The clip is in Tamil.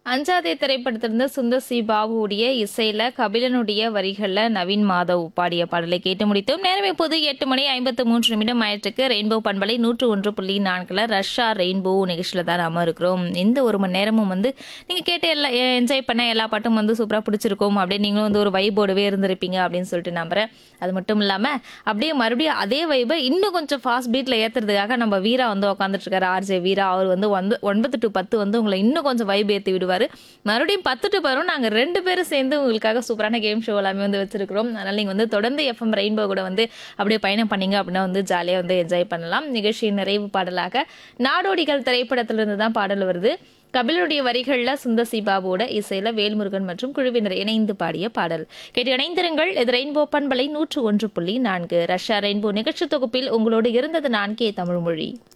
அஞ்சாதே திரைப்படத்திலிருந்து சுந்தர் சி பாபுவுடைய இசையில கபிலனுடைய வரிகள்ல நவீன் மாதவ் பாடிய பாடலை கேட்டு முடித்தோம் நேரம் இப்போது எட்டு மணி ஐம்பத்து மூன்று நிமிடம் ஆயிற்றுக்கு ரெயின்போ பண்பலை நூற்று ஒன்று புள்ளி நான்குல ரஷ்யா ரெயின்போ நிகழ்ச்சியில தான் நாம இருக்கிறோம் இந்த ஒரு மணி நேரமும் வந்து நீங்க கேட்டு எல்லா என்ஜாய் பண்ண எல்லா பாட்டும் வந்து சூப்பரா பிடிச்சிருக்கும் அப்படியே நீங்களும் வந்து ஒரு வைபோடவே இருந்திருப்பீங்க அப்படின்னு சொல்லிட்டு நம்புறேன் அது மட்டும் இல்லாம அப்படியே மறுபடியும் அதே வைபை இன்னும் கொஞ்சம் ஃபாஸ்ட் பீட்ல ஏத்துறதுக்காக நம்ம வீரா வந்து உட்காந்துட்டு இருக்காரு ஆர்ஜே வீரா அவர் வந்து வந்து ஒன்பது டு பத்து வந்து உங்களை இன்னும் கொஞ்சம் வைப் ஏற்றி விடுவார் மறுபடியும் பத்து டு பரும் நாங்கள் ரெண்டு பேரும் சேர்ந்து உங்களுக்காக சூப்பரான கேம் ஷோ எல்லாமே வந்து வச்சிருக்கிறோம் அதனால் நீங்கள் வந்து தொடர்ந்து எஃப்எம் ரெயின்போ கூட வந்து அப்படியே பயணம் பண்ணீங்க அப்படின்னா வந்து ஜாலியாக வந்து என்ஜாய் பண்ணலாம் நிகழ்ச்சியின் நிறைவு பாடலாக நாடோடிகள் திரைப்படத்திலிருந்து தான் பாடல் வருது கபிலருடைய வரிகளில் சுந்தர் சி பாபுவோட இசையில வேல்முருகன் மற்றும் குழுவினர் இணைந்து பாடிய பாடல் கேட்டு இணைந்திருங்கள் இது ரெயின்போ பண்பலை நூற்று ஒன்று புள்ளி நான்கு ரஷ்யா ரெயின்போ நிகழ்ச்சி தொகுப்பில் உங்களோடு இருந்தது நான் கே தமிழ்மொழி